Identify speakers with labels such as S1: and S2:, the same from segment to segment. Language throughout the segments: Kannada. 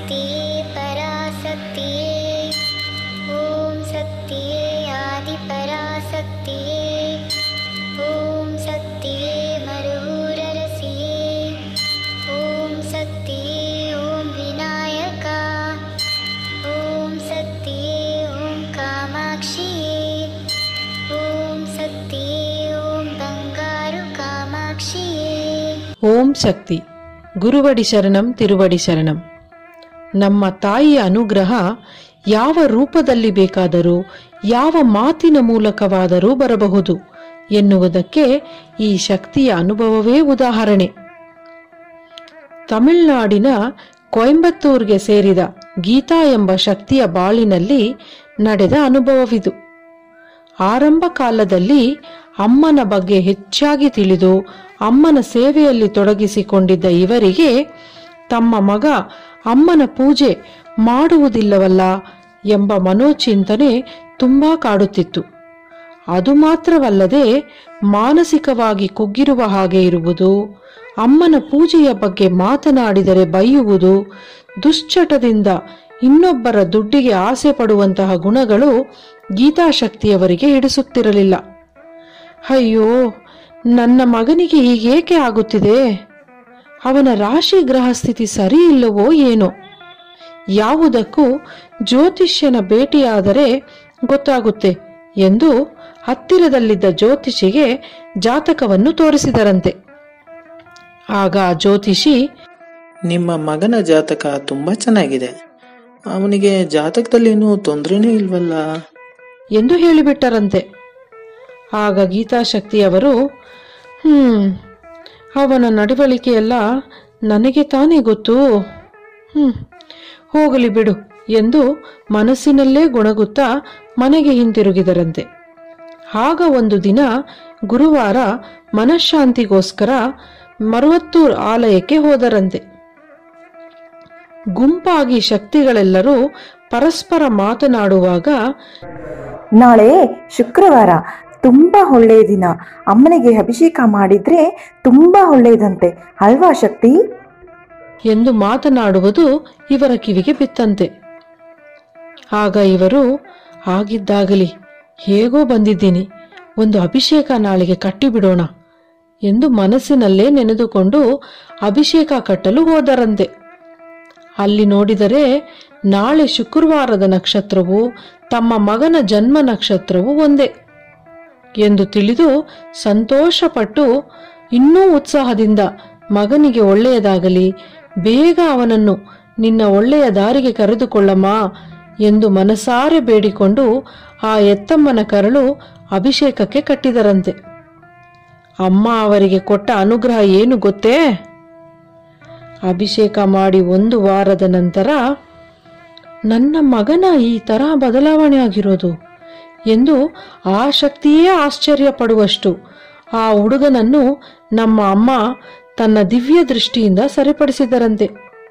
S1: शक्तिये पराशक्तिये ॐ शक्तिये आदिपराशक्तिये ॐ शक्तिये मरुररसिये ॐ शक्तिये ॐ विनायका ॐ शक्तिये ॐ कामाक्षिये ॐ शक्तिये ॐ बङ्गारु कामाक्षिये
S2: ಓಂ ಶಕ್ತಿ ಗುರುವಡಿ ಶರಣಂ ತಿರುವಡಿ ಶರಣಂ ನಮ್ಮ ತಾಯಿಯ ಅನುಗ್ರಹ ಯಾವ ರೂಪದಲ್ಲಿ ಬೇಕಾದರೂ ಯಾವ ಮಾತಿನ ಮೂಲಕವಾದರೂ ಬರಬಹುದು ಎನ್ನುವುದಕ್ಕೆ ಈ ಶಕ್ತಿಯ ಅನುಭವವೇ ಉದಾಹರಣೆ ತಮಿಳುನಾಡಿನ ಕೊಯಂಬತ್ತೂರ್ಗೆ ಸೇರಿದ ಗೀತಾ ಎಂಬ ಶಕ್ತಿಯ ಬಾಳಿನಲ್ಲಿ ನಡೆದ ಅನುಭವವಿದು ಆರಂಭ ಕಾಲದಲ್ಲಿ ಅಮ್ಮನ ಬಗ್ಗೆ ಹೆಚ್ಚಾಗಿ ತಿಳಿದು ಅಮ್ಮನ ಸೇವೆಯಲ್ಲಿ ತೊಡಗಿಸಿಕೊಂಡಿದ್ದ ಇವರಿಗೆ ತಮ್ಮ ಮಗ ಅಮ್ಮನ ಪೂಜೆ ಮಾಡುವುದಿಲ್ಲವಲ್ಲ ಎಂಬ ಮನೋಚಿಂತನೆ ತುಂಬಾ ಕಾಡುತ್ತಿತ್ತು ಅದು ಮಾತ್ರವಲ್ಲದೆ ಮಾನಸಿಕವಾಗಿ ಕುಗ್ಗಿರುವ ಹಾಗೆ ಇರುವುದು ಅಮ್ಮನ ಪೂಜೆಯ ಬಗ್ಗೆ ಮಾತನಾಡಿದರೆ ಬೈಯುವುದು ದುಶ್ಚಟದಿಂದ ಇನ್ನೊಬ್ಬರ ದುಡ್ಡಿಗೆ ಆಸೆ ಪಡುವಂತಹ ಗುಣಗಳು ಗೀತಾಶಕ್ತಿಯವರಿಗೆ ಹಿಡಿಸುತ್ತಿರಲಿಲ್ಲ ಅಯ್ಯೋ ನನ್ನ ಮಗನಿಗೆ ಹೀಗೇಕೆ ಆಗುತ್ತಿದೆ ಅವನ ರಾಶಿ ಗ್ರಹ ಸ್ಥಿತಿ ಸರಿ ಇಲ್ಲವೋ ಏನೋ ಯಾವುದಕ್ಕೂ ಜ್ಯೋತಿಷ್ಯನ ಭೇಟಿಯಾದರೆ ಗೊತ್ತಾಗುತ್ತೆ ಎಂದು ಹತ್ತಿರದಲ್ಲಿದ್ದ ಜ್ಯೋತಿಷಿಗೆ ಜಾತಕವನ್ನು ತೋರಿಸಿದರಂತೆ ಆಗ ಆ ಜ್ಯೋತಿಷಿ
S3: ನಿಮ್ಮ ಮಗನ ಜಾತಕ ತುಂಬಾ ಚೆನ್ನಾಗಿದೆ ಅವನಿಗೆ ಜಾತಕದಲ್ಲೇನು ತೊಂದರೆನೇ ಇಲ್ವಲ್ಲ
S2: ಎಂದು ಹೇಳಿಬಿಟ್ಟರಂತೆ ಆಗ ಗೀತಾಶಕ್ತಿಯವರು ಹ್ಮ್ ಅವನ ನಡವಳಿಕೆಯೆಲ್ಲ ನನಗೆ ತಾನೇ ಗೊತ್ತು ಹ್ಮ್ ಹೋಗಲಿ ಬಿಡು ಎಂದು ಮನಸ್ಸಿನಲ್ಲೇ ಗುಣಗುತ್ತಾ ಮನೆಗೆ ಹಿಂತಿರುಗಿದರಂತೆ ಆಗ ಒಂದು ದಿನ ಗುರುವಾರ ಮನಃಶಾಂತಿಗೋಸ್ಕರ ಮರುವತ್ತೂರ್ ಆಲಯಕ್ಕೆ ಹೋದರಂತೆ ಗುಂಪಾಗಿ ಶಕ್ತಿಗಳೆಲ್ಲರೂ ಪರಸ್ಪರ ಮಾತನಾಡುವಾಗ
S4: ನಾಳೆ ಶುಕ್ರವಾರ ತುಂಬಾ ಒಳ್ಳೆಯ ದಿನ ಅಮ್ಮನಿಗೆ ಅಭಿಷೇಕ ಮಾಡಿದ್ರೆ ತುಂಬಾ ಒಳ್ಳೆಯದಂತೆ ಅಲ್ವಾ ಶಕ್ತಿ
S2: ಎಂದು ಮಾತನಾಡುವುದು ಇವರ ಕಿವಿಗೆ ಬಿತ್ತಂತೆ ಆಗ ಇವರು ಆಗಿದ್ದಾಗಲಿ ಹೇಗೋ ಬಂದಿದ್ದೀನಿ ಒಂದು ಅಭಿಷೇಕ ನಾಳೆಗೆ ಕಟ್ಟಿಬಿಡೋಣ ಎಂದು ಮನಸ್ಸಿನಲ್ಲೇ ನೆನೆದುಕೊಂಡು ಅಭಿಷೇಕ ಕಟ್ಟಲು ಹೋದರಂತೆ ಅಲ್ಲಿ ನೋಡಿದರೆ ನಾಳೆ ಶುಕ್ರವಾರದ ನಕ್ಷತ್ರವು ತಮ್ಮ ಮಗನ ಜನ್ಮ ನಕ್ಷತ್ರವು ಒಂದೇ ಎಂದು ತಿಳಿದು ಸಂತೋಷಪಟ್ಟು ಇನ್ನೂ ಉತ್ಸಾಹದಿಂದ ಮಗನಿಗೆ ಒಳ್ಳೆಯದಾಗಲಿ ಬೇಗ ಅವನನ್ನು ನಿನ್ನ ಒಳ್ಳೆಯ ದಾರಿಗೆ ಕರೆದುಕೊಳ್ಳಮ್ಮ ಎಂದು ಮನಸಾರೆ ಬೇಡಿಕೊಂಡು ಆ ಎತ್ತಮ್ಮನ ಕರಳು ಅಭಿಷೇಕಕ್ಕೆ ಕಟ್ಟಿದರಂತೆ ಅಮ್ಮ ಅವರಿಗೆ ಕೊಟ್ಟ ಅನುಗ್ರಹ ಏನು ಗೊತ್ತೇ ಅಭಿಷೇಕ ಮಾಡಿ ಒಂದು ವಾರದ ನಂತರ ನನ್ನ ಮಗನ ಈ ತರ ಬದಲಾವಣೆ ಆಗಿರೋದು ಎಂದು ಆ ಶಕ್ತಿಯೇ ಆಶ್ಚರ್ಯ ಪಡುವಷ್ಟು ಆ ಹುಡುಗನನ್ನು ನಮ್ಮ ಅಮ್ಮ ತನ್ನ ದಿವ್ಯ ದೃಷ್ಟಿಯಿಂದ ಸರಿಪಡಿಸಿದರಂತೆ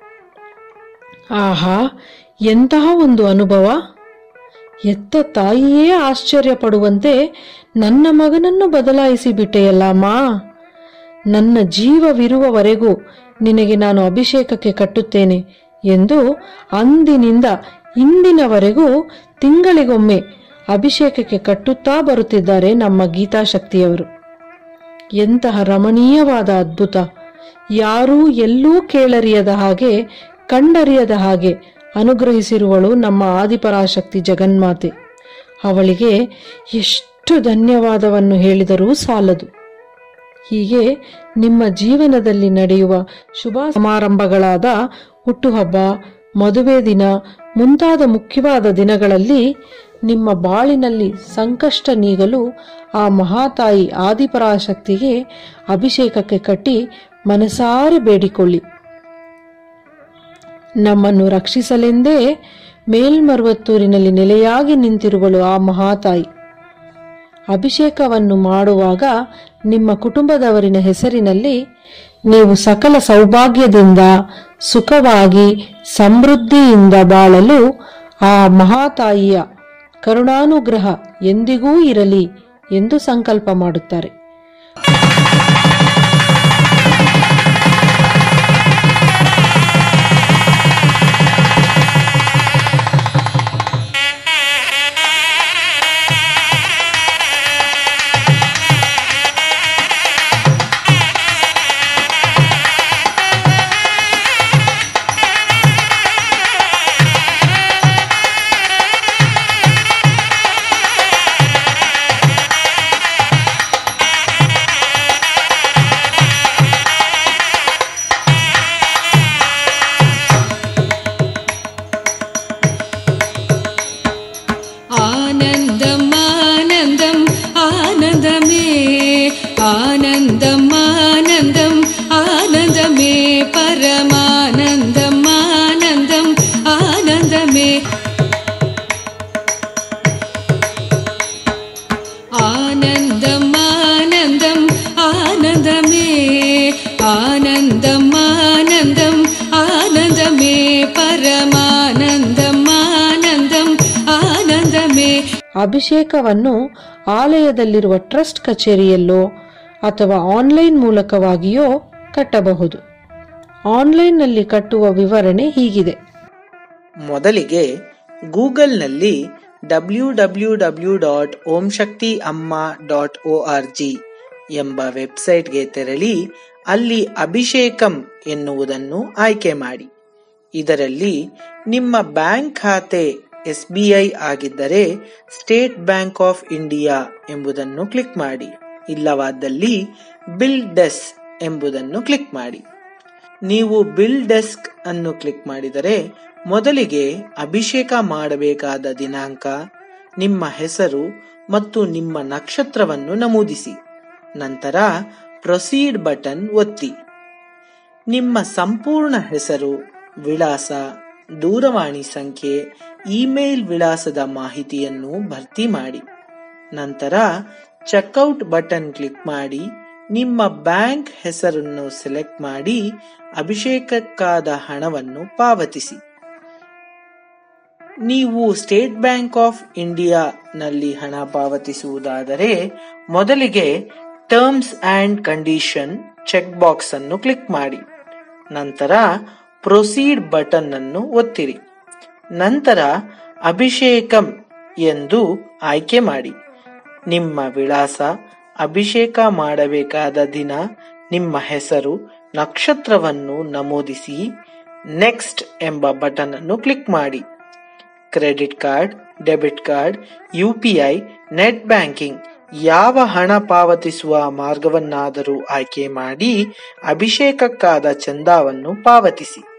S2: ಆಹಾ ಎಂತಹ ಒಂದು ಅನುಭವ ಎತ್ತ ತಾಯಿಯೇ ಆಶ್ಚರ್ಯ ಪಡುವಂತೆ ನನ್ನ ಮಗನನ್ನು ಬದಲಾಯಿಸಿ ಬಿಟ್ಟೆಯಲ್ಲಮ್ಮ ನನ್ನ ಜೀವವಿರುವವರೆಗೂ ನಿನಗೆ ನಾನು ಅಭಿಷೇಕಕ್ಕೆ ಕಟ್ಟುತ್ತೇನೆ ಎಂದು ಅಂದಿನಿಂದ ಇಂದಿನವರೆಗೂ ತಿಂಗಳಿಗೊಮ್ಮೆ ಅಭಿಷೇಕಕ್ಕೆ ಕಟ್ಟುತ್ತಾ ಬರುತ್ತಿದ್ದಾರೆ ನಮ್ಮ ಗೀತಾಶಕ್ತಿಯವರು ಎಂತಹ ರಮಣೀಯವಾದ ಅದ್ಭುತ ಯಾರೂ ಎಲ್ಲೂ ಕೇಳರಿಯದ ಹಾಗೆ ಕಂಡರಿಯದ ಹಾಗೆ ಅನುಗ್ರಹಿಸಿರುವಳು ನಮ್ಮ ಆದಿಪರಾಶಕ್ತಿ ಜಗನ್ಮಾತೆ ಅವಳಿಗೆ ಎಷ್ಟು ಧನ್ಯವಾದವನ್ನು ಹೇಳಿದರೂ ಸಾಲದು ಹೀಗೆ ನಿಮ್ಮ ಜೀವನದಲ್ಲಿ ನಡೆಯುವ ಶುಭ ಸಮಾರಂಭಗಳಾದ ಹುಟ್ಟುಹಬ್ಬ ಮದುವೆ ದಿನ ಮುಂತಾದ ಮುಖ್ಯವಾದ ದಿನಗಳಲ್ಲಿ ನಿಮ್ಮ ಬಾಳಿನಲ್ಲಿ ಸಂಕಷ್ಟ ನೀಗಲು ಆ ಮಹಾತಾಯಿ ಆದಿಪರಾಶಕ್ತಿಗೆ ಅಭಿಷೇಕಕ್ಕೆ ಕಟ್ಟಿ ಮನಸಾರೆ ಬೇಡಿಕೊಳ್ಳಿ ನಮ್ಮನ್ನು ರಕ್ಷಿಸಲೆಂದೇ ಮೇಲ್ಮರುವತ್ತೂರಿನಲ್ಲಿ ನೆಲೆಯಾಗಿ ನಿಂತಿರುವಳು ಆ ಮಹಾತಾಯಿ ಅಭಿಷೇಕವನ್ನು ಮಾಡುವಾಗ ನಿಮ್ಮ ಕುಟುಂಬದವರಿನ ಹೆಸರಿನಲ್ಲಿ ನೀವು ಸಕಲ ಸೌಭಾಗ್ಯದಿಂದ ಸುಖವಾಗಿ ಸಮೃದ್ಧಿಯಿಂದ ಬಾಳಲು ಆ ಮಹಾತಾಯಿಯ ಕರುಣಾನುಗ್ರಹ ಎಂದಿಗೂ ಇರಲಿ ಎಂದು ಸಂಕಲ್ಪ ಮಾಡುತ್ತಾರೆ ಅಭಿಷೇಕವನ್ನು ಆಲಯದಲ್ಲಿರುವ ಟ್ರಸ್ಟ್ ಕಚೇರಿಯಲ್ಲೋ ಅಥವಾ ಆನ್ಲೈನ್ ಮೂಲಕವಾಗಿಯೋ ಕಟ್ಟಬಹುದು ಆನ್ಲೈನ್ನಲ್ಲಿ ಕಟ್ಟುವ ವಿವರಣೆ ಹೀಗಿದೆ
S3: ಮೊದಲಿಗೆ ಗೂಗಲ್ನಲ್ಲಿ W W W dot Om Shakti Amma dot O R G ಎಂಬ ವೆಬ್ಸೈಟ್ಗೆ ತೆರಳಿ ಅಲ್ಲಿ ಅಭಿಷೇಕಂ ಎನ್ನುವುದನ್ನು ಆಯ್ಕೆ ಮಾಡಿ ಇದರಲ್ಲಿ ನಿಮ್ಮ ಬ್ಯಾಂಕ್ ಖಾತೆ ಎಸ್ ಬಿ ಐ ಆಗಿದ್ದರೆ ಸ್ಟೇಟ್ ಬ್ಯಾಂಕ್ ಆಫ್ ಇಂಡಿಯಾ ಎಂಬುದನ್ನು ಕ್ಲಿಕ್ ಮಾಡಿ ಇಲ್ಲವಾದಲ್ಲಿ ಬಿಲ್ ಡೆಸ್ ಎಂಬುದನ್ನು ಕ್ಲಿಕ್ ಮಾಡಿ ನೀವು ಬಿಲ್ ಡೆಸ್ಕ್ ಅನ್ನು ಕ್ಲಿಕ್ ಮಾಡಿದರೆ ಮೊದಲಿಗೆ ಅಭಿಷೇಕ ಮಾಡಬೇಕಾದ ದಿನಾಂಕ ನಿಮ್ಮ ಹೆಸರು ಮತ್ತು ನಿಮ್ಮ ನಕ್ಷತ್ರವನ್ನು ನಮೂದಿಸಿ ನಂತರ ಪ್ರೊಸೀಡ್ ಬಟನ್ ಒತ್ತಿ ನಿಮ್ಮ ಸಂಪೂರ್ಣ ಹೆಸರು ವಿಳಾಸ ದೂರವಾಣಿ ಸಂಖ್ಯೆ ಇಮೇಲ್ ವಿಳಾಸದ ಮಾಹಿತಿಯನ್ನು ಭರ್ತಿ ಮಾಡಿ ನಂತರ ಚೆಕ್ಔಟ್ ಬಟನ್ ಕ್ಲಿಕ್ ಮಾಡಿ ನಿಮ್ಮ ಬ್ಯಾಂಕ್ ಹೆಸರನ್ನು ಸೆಲೆಕ್ಟ್ ಮಾಡಿ ಅಭಿಷೇಕಕ್ಕಾದ ಹಣವನ್ನು ಪಾವತಿಸಿ ನೀವು ಸ್ಟೇಟ್ ಬ್ಯಾಂಕ್ ಆಫ್ ಇಂಡಿಯಾ ನಲ್ಲಿ ಹಣ ಪಾವತಿಸುವುದಾದರೆ ಮೊದಲಿಗೆ terms and condition check box ಅನ್ನು ಕ್ಲಿಕ್ ಮಾಡಿ ನಂತರ ಪ್ರೊಸೀಡ್ ಬಟನ್ ಅನ್ನು ಒತ್ತಿರಿ ನಂತರ ಅಭಿಷೇಕಂ ಎಂದು ಆಯ್ಕೆ ಮಾಡಿ ನಿಮ್ಮ ವಿಳಾಸ ಅಭಿಷೇಕ ಮಾಡಬೇಕಾದ ದಿನ ನಿಮ್ಮ ಹೆಸರು ನಕ್ಷತ್ರವನ್ನು ನಮೂದಿಸಿ ನೆಕ್ಸ್ಟ್ ಎಂಬ ಬಟನ್ ಅನ್ನು ಕ್ಲಿಕ್ ಮಾಡಿ credit card debit card UPI net banking ಯಾವ ಹಣ ಪಾವತಿಸುವ ಮಾರ್ಗವನ್ನಾದರೂ ಆಯ್ಕೆ ಮಾಡಿ ಅಭಿಷೇಕಕ್ಕಾದ ಚಂದಾವನ್ನು ಪಾವತಿಸಿ